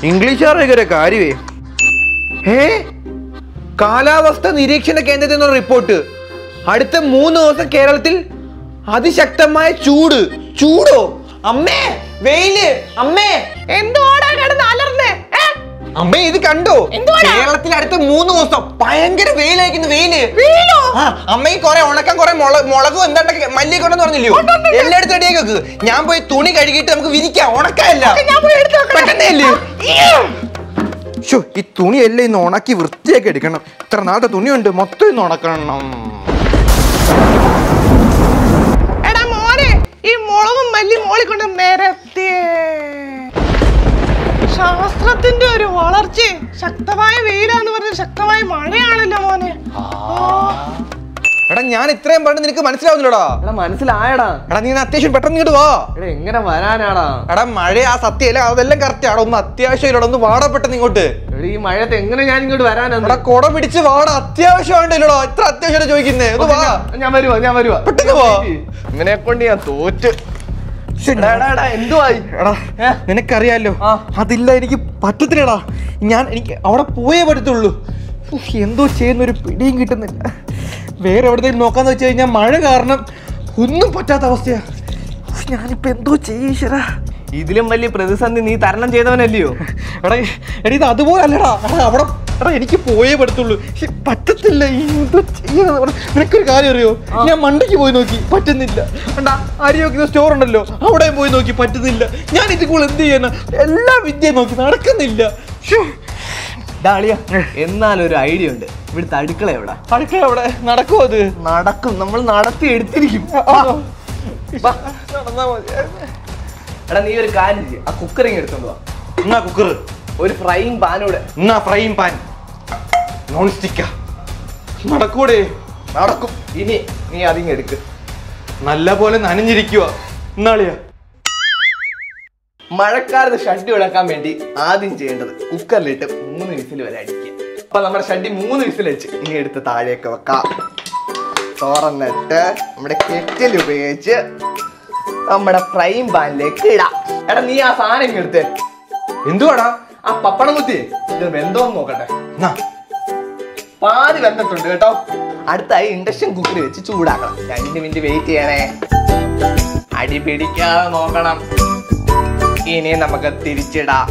ഇംഗ്ലീഷുകാരുടെ ഒരു കാര്യമേ ഏ കാലാവസ്ഥ നിരീക്ഷണ കേന്ദ്രത്തിൽ നിന്നുള്ള റിപ്പോർട്ട് അടുത്ത മൂന്ന് ദിവസം കേരളത്തിൽ അതിശക്തമായ ചൂട് ചൂടോ അമ്മേ വെയില് അമ്മേ എന്തുവാടാ കിടന്ന് അലർന്നേ ഏ? അമ്മേ ഇത് കണ്ടോ എന്തുവാടാ? കേരളത്തിൽ അടുത്ത മൂന്ന് ദിവസം ഭയങ്കര വെയിലായിരിക്കുന്നു വെയില് വെയിലോ? ആ അമ്മയ്ക്ക് കുറെ ഉണക്കാൻ കുറെ മുള- മുളകും എന്താണ്ടൊക്കെ മല്ലിക്കൊണ്ടെന്ന് പറഞ്ഞില്ലയോ എല്ലായിടത്തും റെഡിയാക്കി വെക്ക് ഞാൻ പോയി തുണി കഴുകിയിട്ട് നമുക്ക് വിരിക്കാം ഉണക്കാല്ല ഞാൻ പോയി എടുത്ത് വെക്കാം. പെട്ടെന്നേ അല്ലേ? ശ്ശോ, ഈ തുണി എല്ലാം ഇന്ന് ഉണക്കി വൃത്തിയാക്കി എടുക്കണം ഇത്ര നാളത്തെ തുണിയുണ്ട് മൊത്തം ഇന്ന് ഉണക്കണം എടാ മോനെ ഈ മുളകും മല്ലി മോളി കൊണ്ട് നിരത്തിയേ ശാസ്ത്രത്തിന്റെ ഒരു വളർച്ച ശക്തമായ വെയിലാന്ന് പറഞ്ഞ ശക്തമായ മഴയാണല്ലോ മോനെ എടാ ഞാൻ ഇത്രയും പറഞ്ഞ് നിനക്ക് മനസ്സിലാവുന്നില്ലടാ എടാ മനസ്സിലായടാ എടാ നീ ഒന്ന് അത്യാവശ്യം പെട്ടെന്ന് ഇങ്ങോട്ട് വാ എടാ എങ്ങനെ വരാനാടാ എടാ മഴ ആ സത്യമല്ല അതെല്ലാം കറക്റ്റ് ആടാ ഒന്ന് അത്യാവശ്യം ഇല്ലടാ ഒന്ന് വാടാ പെട്ടെന്ന് ഇങ്ങോട്ട് എടാ ഈ മഴയത്ത് എങ്ങനെ ഞാൻ ഇങ്ങോട്ട് വരാനാ എടാ കൊട പിടിച്ച് വാടാ അത്യാവശ്യമായിട്ടില്ലടാ ഇത്ര അത്യാവശ്യം ചോദിക്കുന്നേ ഒന്ന് വാ ഞാൻ വരുവാ ഞാൻ വരുവാ പെട്ടെന്ന് വാ. ഇവനെ കൊണ്ട് ഞാൻ തോറ്റ് ശ്ശെ, എടാ, എടാ, എടാ, എന്തുവായി എടാ ഏ? നിനക്കറിയാലോ ആ. അതില്ല എനിക്ക് പറ്റത്തില്ലടാ ഞാൻ എനിക്ക് അവിടെ പോയേ പറ്റത്തുള്ളൂ ഉഫ്, എന്തോ ചെയ്യുന്ന ഒരു പിടിയും കിട്ടുന്നില്ല വേറെ എവിടെയെങ്കിലും നോക്കാന്ന് വെച്ച് കഴിഞ്ഞാൽ മഴ കാരണം ഒന്നും പറ്റാത്ത അവസ്ഥയാ ഉഫ്, ഞാനിപ്പോ എന്തോ ചെയ്യീശ്വരാ ഇതിലും വലിയ പ്രതിസന്ധി നീ തരണം ചെയ്തവനല്ലയോ എടാ എടാ ഇത് അതുപോലെ അല്ലടാ എടാ അവിടെ എടാ എനിക്ക് പോയേ പറ്റത്തുള്ളൂ പക്ഷെ പറ്റത്തില്ല ഈ എന്തോ ചെയ്യാന്ന് പറ നിനക്കൊരു കാര്യം അറിയോ ഞാൻ മണ്ടയ്ക്ക് പോയി നോക്കി പറ്റുന്നില്ല കണ്ടാ അരി വെക്കുന്ന സ്റ്റോർ ഉണ്ടല്ലോ അവിടെയും പോയി നോക്കി പറ്റുന്നില്ല ഞാൻ ഇത് കൂടുതൽ എന്ത് ചെയ്യാനാ എല്ലാ വിദ്യയും നോക്കി നടക്കുന്നില്ല ശ്ശോ. ഡാളിയ എന്നാലൊരു ഐഡിയ ഉണ്ട് ഇവിടുത്തെ അടുക്കള എവിടാ അടുക്കള അവിടെ നടക്കുമോ അത് നടക്കും നമ്മൾ നടത്തി എടുത്തിരിക്കും വാ, നടന്നാ മതി. എടാ നീ ഒരു കാര്യം ചെയ്യ ആ കുക്കറിങ് എടുത്തോണ്ട് വാ എന്നാ കുക്കർ ഒരു ഫ്രൈയിങ് പാനൂടെ എന്നാ ഫ്രൈയും പാൻ നോൺ സ്റ്റിക്കാ നടക്കൂടെ നടക്കും ഇനി നീ അതിങ് എടുക്ക് നല്ല പോലെ നനഞ്ഞിരിക്കുക എന്നാളിയാ മഴക്കാലത്ത് ഷഡ്ഡി ഉടക്കാൻ വേണ്ടി ആദ്യം ചെയ്യേണ്ടത് കുക്കറിലിട്ട് മൂന്ന് വിസിൽ വരെ അടിക്കുക അപ്പൊ നമ്മുടെ ഷഡ്ഡി മൂന്ന് വിസിൽ വെച്ച് ഇനി എടുത്ത് താഴേക്ക് വെക്കാം തുറന്നിട്ട് നമ്മുടെ കെറ്റിൽ ഉപയോഗിച്ച് നമ്മുടെ ഫ്രൈങ് പാനിലേക്ക് ഇടാം എടാ നീ ആ സാധനം ഇങ്ങ് എടുത്തേ എന്തുവാടാ ആ പപ്പടം കുത്തി ഇത് വെന്തോന്ന് നോക്കട്ടെ എന്നാ പാതി വെന്തിട്ടുണ്ട് കേട്ടോ അടുത്തായി ഇൻഡക്ഷൻ കുക്കറി വെച്ച് ചൂടാക്കണം രണ്ട് മിനിറ്റ് വെയിറ്റ് ചെയ്യണേ അടി പിടിക്കാതെ നോക്കണം ഇനി നമുക്ക് തിരിച്ചിടാം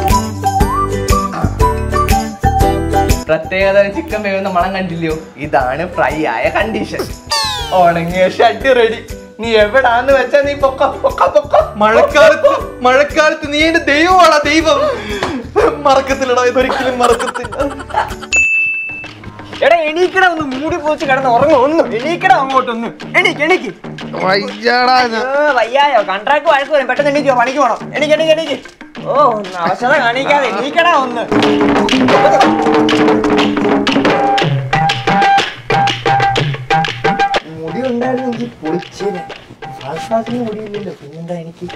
പ്രത്യേകത ചിക്കൻ വേവുന്ന മണം കണ്ടില്ലയോ ഇതാണ് ഫ്രൈ ആയ കണ്ടീഷൻ ഉണങ്ങിയ ഷഡ് റെഡി നീ എവിടാന്ന് വെച്ചാ നീ പൊക്ക പൊക്ക പൊക്ക മഴക്കാലത്ത് മഴക്കാലത്ത് നീ എന്റെ ദൈവമാടാ ദൈവം മറക്കത്തില്ലടാ ഇതൊരിക്കലും മറക്കത്തില്ല എടാ എണീക്കട ഒന്ന് മൂടി പോച്ച് കിടന്ന് ഉറങ്ങും ഒന്നും എണീക്കട അങ്ങോട്ടൊന്ന് എണീക്ക് എണീക്ക് വയ്യാടാ ഇത്. ഏ, വയ്യായോ കൺട്രാക്ട് വഴക്ക് വരും പെട്ടെന്ന് എണീക്കോ പണിക്ക് പോണം എണീക്ക് എണീക്ക് എണീക്ക് ഓ ഒന്ന് അവശത കാണിക്കാതെ എണീക്കടാ ഒന്ന് മുടി ഉണ്ടായിരുന്നെങ്കിൽ പൊളിച്ചേനെ ഫാസ്ഫാസിന് മുടിയില്ലല്ലോ പിന്നെന്താ എനിക്ക്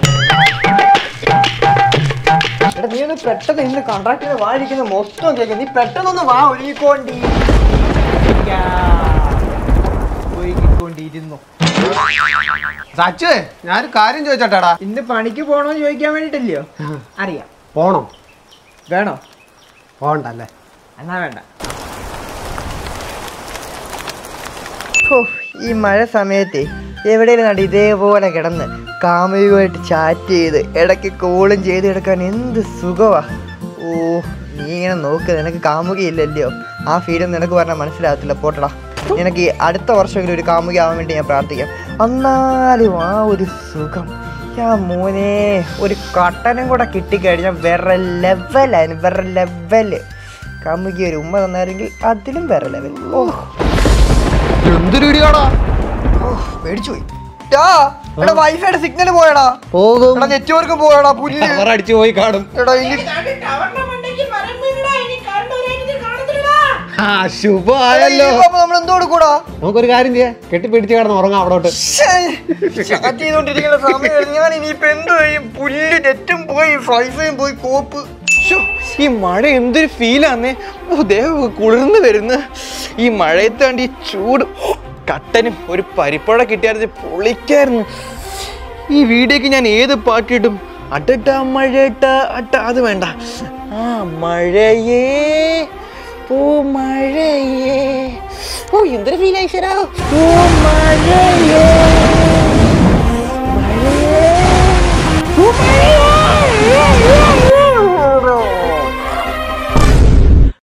എടാ നീ ഒന്ന് പെട്ടെന്ന് ഇന്ന് കോൺട്രാക്ടിന് വാഴിക്കുന്ന മൊത്തം കേൾക്കും നീ പെട്ടെന്നൊന്ന് വാ ഒരുങ്ങിക്കോണ്ടി പോയിക്കൊണ്ടിരുന്നു സച്ചു ഞാനൊരു കാര്യം ചോദിച്ചോട്ടാടാ ഇന്ന് പണിക്ക് പോണോന്ന് ചോദിക്കാൻ വേണ്ടിട്ടല്ലയോ അറിയാം പോണോ വേണോ പോണ്ടല്ലേ എന്നാ വേണ്ട ഈ മഴ സമയത്ത് എവിടെയും കണ്ട് ഇതേപോലെ കിടന്ന് കാമുകമായിട്ട് ചാറ്റ് ചെയ്ത് ഇടയ്ക്ക് കോളും ചെയ്ത് കിടക്കാൻ എന്ത് സുഖമാ ഓ നീ ഇങ്ങനെ നോക്ക് നിനക്ക് കാമുകയില്ലല്ലോ ആ ഫീലും നിനക്ക് പറഞ്ഞാൽ മനസ്സിലാകത്തില്ല പോട്ടടാ നിനക്ക് ഈ അടുത്ത വർഷമെങ്കിലും ഒരു കാമുക ആവാൻ വേണ്ടി ഞാൻ പ്രാർത്ഥിക്കാം എന്നാലും ആ ഒരു സുഖം യാ മോനെ ഒരു കട്ടനും കൂടെ കിട്ടിക്കഴിഞ്ഞാൽ വേറെ ലെവലായിരുന്നു വേറെ ലെവല് കാമുകി ഒരു ഉമ്മ തന്നായിരുന്നെങ്കിൽ അതിലും വേറെ ലെവൽ ഓ എന്തൊരു ഇടിയാടാ പേടിച്ചു പോയി എടാ വൈഫൈയുടെ സിഗ്നൽ പോയടാ പോകും എടാ നെറ്റ്വർക്ക് പോയടാ പുല്ല് അവർ അടിച്ചു പോയി കാണും എടാ ഇനി ആ ശുഭമായല്ലോ നമ്മൾ എന്തോ കൊടുക്കൂടാ നമുക്കൊരു കാര്യം ചെയ്യാം കെട്ടിപ്പിടിച്ച് കിടന്ന് ഉറങ്ങാം അവിടോട്ട് ചാറ്റ് ചെയ്തോണ്ടിരിക്കുന്ന സമയം ഞാൻ ഇനിയിപ്പോ എന്ത് ചെയ്യും പുല്ല് നെറ്റും പോയി വൈഫൈയും പോയി കോപ്പ് ശ്ശോ, ഈ മഴ എന്തൊരു ഫീലാന്നേ ഓ ദേഹം കുളിർന്ന് വരുന്നു ഈ മഴയത്ത് കണ്ട് ഈ ചൂട് കട്ടനും ഒരു പരിപ്പുഴ കിട്ടിയായിരുന്നു പൊളിക്കായിരുന്നു ഈ വീഡിയോക്ക് ഞാൻ ഏത് പാട്ടിട്ടും അടട്ട മഴട്ട അട്ട അത് വേണ്ട ആ മഴയേ പൂ മഴയേ ഓ എന്തൊരു ഫീൽ ആയിശ്വരാ പൂ മഴയേ